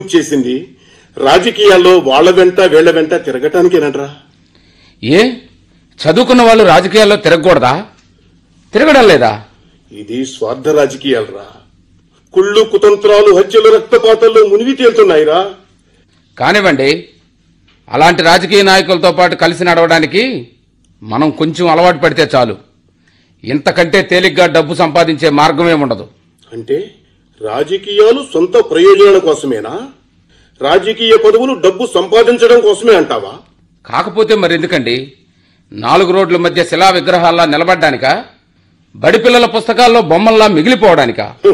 చేసింది రాజకీయాల్లో వాళ్ళ వెంట వీళ్ల వెంట తిరగటానికేనట్రా ఏ చదువుకున్న వాళ్ళు రాజకీయాల్లో తిరగకూడదా తిరగడం లేదా ఇది స్వార్థ రాజకీయాలరా కుళ్ళు కుతంత్రాలు హత్యలు రక్తపాతాల్లో మునిగి తేలుతున్నాయిరా కానివ్వండి అలాంటి రాజకీయ నాయకులతో పాటు కలిసి నడవడానికి మనం కొంచెం అలవాటు పడితే చాలు ఇంతకంటే తేలిగ్గా డబ్బు సంపాదించే మార్గమే ఉండదు అంటే రాజకీయాలు సొంత ప్రయోజనాల కోసమేనా రాజకీయ పదవులు డబ్బు సంపాదించడం కోసమే అంటావా కాకపోతే మరెందుకండి నాలుగు రోడ్ల మధ్య శిలా విగ్రహాల్లా నిలబడ్డానికా బడిపిల్లల పుస్తకాల్లో బొమ్మల్లా మిగిలిపోవడానికా హ్మ్.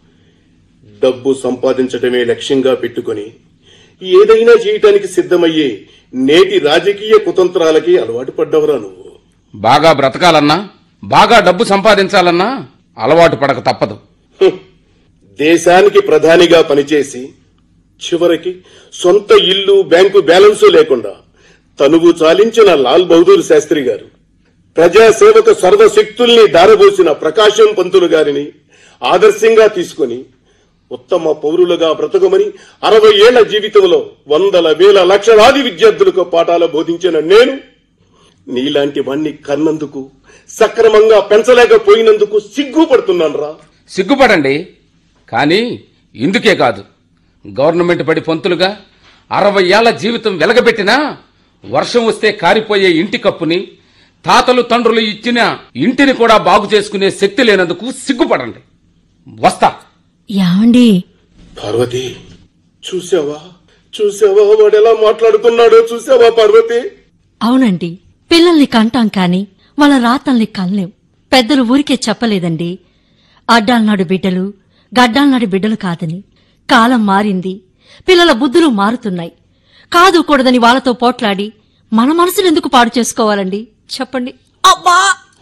డబ్బు సంపాదించడమే లక్ష్యంగా పెట్టుకొని ఏదైనా చేయటానికి సిద్ధమయ్యే నేటి రాజకీయ కుతంత్రాలకి అలవాటు పడ్డవరా నువ్వు బాగా బ్రతకాలన్నా బాగా డబ్బు సంపాదించాలన్నా అలవాటు పడక తప్పదు హ్మ్. దేశానికి ప్రధానిగా పనిచేసి చివరికి సొంత ఇల్లు బ్యాంకు బ్యాలెన్సు లేకుండా తనువు చాలించిన లాల్ బహదూర్ శాస్త్రి గారు ప్రజాసేవకు సర్వశక్తుల్ని దారబోసిన ప్రకాశం పంతులు గారిని ఆదర్శంగా తీసుకొని ఉత్తమ పౌరులుగా బ్రతకమని అరవై ఏళ్ల జీవితంలో వందల వేల లక్షలాది విద్యార్థులకు పాఠాలు బోధించిన నేను నీలాంటి వాణ్ణి కన్నందుకు సక్రమంగా పెంచలేకపోయినందుకు సిగ్గుపడుతున్నాను రా సిగ్గుపడండి కానీ ఇందుకే కాదు గవర్నమెంట్ పడి పొంతులుగా అరవై ఏళ్ల జీవితం వెలగబెట్టినా వర్షం వస్తే కారిపోయే ఇంటి కప్పుని తాతలు తండ్రులు ఇచ్చిన ఇంటిని కూడా బాగు చేసుకునే శక్తి లేనందుకు సిగ్గుపడండి వస్తా యాండి పార్వతి చూసావా చూసావా వాడెలా మాట్లాడుతున్నాడో చూసావా పార్వతి అవునండి పిల్లల్ని కంటాం కాని వాళ్ళ రాతల్ని కనలేం పెద్దలు ఊరికే చెప్పలేదండి అడ్డాలనాడు బిడ్డలు గడ్డాలనాడు బిడ్డలు కాదని కాలం మారింది పిల్లల బుద్ధులు మారుతున్నాయి కాదు కూడదని వాళ్ళతో పోట్లాడి మన మనసును ఎందుకు పాడు చేసుకోవాలండి చెప్పండి అబ్బా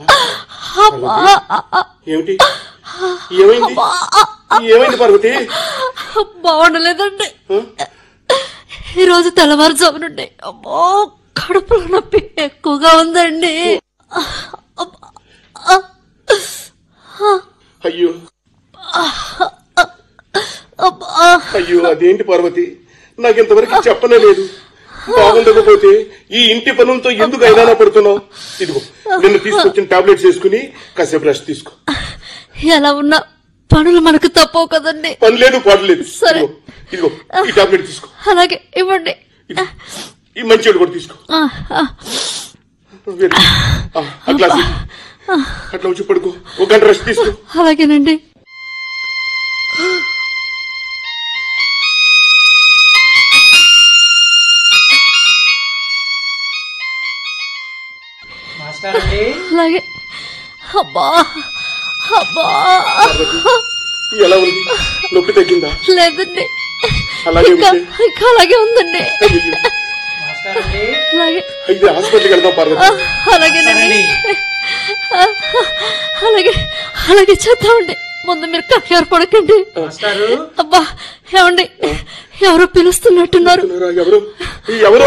అబ్బా ఏమిటి ఏమైంది ఏమైంది పార్వతి బాగుండలేదండి ఈరోజు తెల్లవారుజాము నుండి అమ్మో కడుపులో నొప్పి ఎక్కువగా ఉందండి అయ్యో అబ్బా. అయ్యో అదేంటి పార్వతి నాకింతవరకు చెప్పనే లేదు బాగుండకపోతే ఈ ఇంటి పనులతో ఎందుకు అయినా పడుతున్నావు ఇదిగో నిన్ను తీసుకొచ్చిన టాబ్లెట్స్ వేసుకుని కాసేపు రెస్ట్ తీసుకో ఎలా ఉన్నా పనులు మనకు తప్పవు కదండి పని లేదు పాడు లేదు సరే. ఇదిగో ఇదిగో ఈ టాబ్లెట్ తీసుకో అలాగే ఇవ్వండి ఇదిగో. ఈ మంచి కూడా తీసుకో ఆ, ఆ, వెరీ గుడ్. ఆ, అట్లా సి- అట్లా వచ్చి పడుకో ఒక గంట రెస్ట్ తీసుకో అలాగేనండి మాస్టర్ అండి అలాగే అబ్బా అబ్బా పార్వతి ఎలా ఉంది నొప్పి తగ్గిందా లేదండి అలాగే ఇంకా ఉంటే? ఇంకా అలాగే ఉందండి అయ్యయ్యో. మాస్టర్ అండి అలాగే అయితే హాస్పిటల్కి వెళ్దాం పార్వతి ఆ, అలాగేనండి రండి. ఆ, అలాగే అలాగే చేద్దామండి ముందు మీరు కంగారు పడకండి మాస్టారు అబ్బా ఏమండి ఎవరో పిలుస్తున్నట్టున్నారు ఎవరు ఎవరు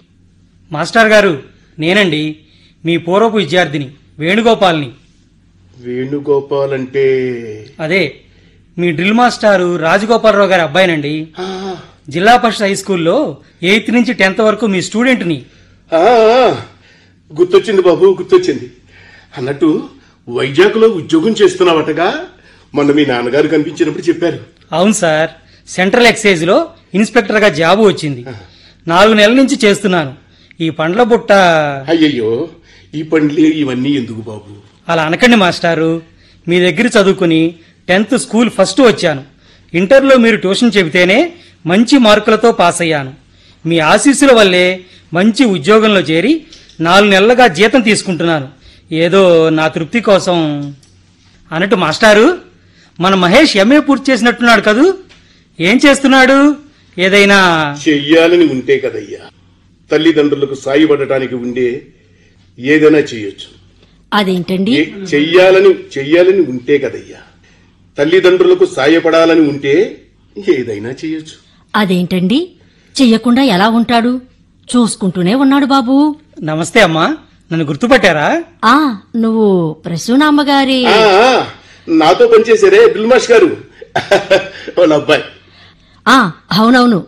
మాస్టర్ గారు నేనండి మీ పూర్వపు విద్యార్థిని వేణుగోపాల్ని వేణుగోపాల్ అంటే అదే మీ డ్రిల్ మాస్టారు రాజగోపాలరావు గారి అబ్బాయినండి ఆ, జిల్లా పరిషత్ హై స్కూల్లో ఎయిత్ నుంచి టెన్త్ వరకు మీ స్టూడెంట్ని ఆ, గుర్తొచ్చింది బాబు గుర్తొచ్చింది అన్నట్టు వైజాగ్లో ఉద్యోగం చేస్తున్నావటగా మొన్న మీ నాన్నగారు కనిపించినప్పుడు చెప్పారు అవును సార్ సెంట్రల్ ఎక్సైజ్లో ఇన్స్పెక్టర్గా జాబు వచ్చింది నాలుగు నెలల నుంచి చేస్తున్నాను ఈ పండ్ల బుట్ట అయ్యయ్యో ఈ పండ్లు ఇవన్నీ ఎందుకు బాబు అలా అనకండి మాస్టారు మీ దగ్గర చదువుకుని టెన్త్ స్కూల్ ఫస్ట్ వచ్చాను ఇంటర్లో మీరు ట్యూషన్ చెబితేనే మంచి మార్కులతో పాస్ అయ్యాను మీ ఆశీస్సుల వల్లే మంచి ఉద్యోగంలో చేరి నాలుగు నెలలుగా జీతం తీసుకుంటున్నాను ఏదో నా తృప్తి కోసం అన్నట్టు మాస్టారు మన మహేష్ ఎంఏ పూర్తి చేసినట్టున్నాడు కదూ ఏం చేస్తున్నాడు ఏదైనా చెయ్యాలని ఉంటే కదయ్యా తల్లిదండ్రులకు సాయపడటానికి ఉండే ఏదైనా చేయొచ్చు అదేంటండి ఏ- చెయ్యాలని చెయ్యాలని ఉంటే కదయ్యా తల్లిదండ్రులకు సాయపడాలని ఉంటే ఏదైనా చేయొచ్చు అదేంటండి చెయ్యకుండా ఎలా ఉంటాడు చూసుకుంటూనే ఉన్నాడు బాబు నమస్తే అమ్మా నన్ను గుర్తుపట్టారా ఆ నువ్వు ప్రసూనామ్మగారి ఆ, నాతో పనిచేశారే బిల్మాష్ గారు వాళ్ళ అబ్బాయి ఆ అవునవును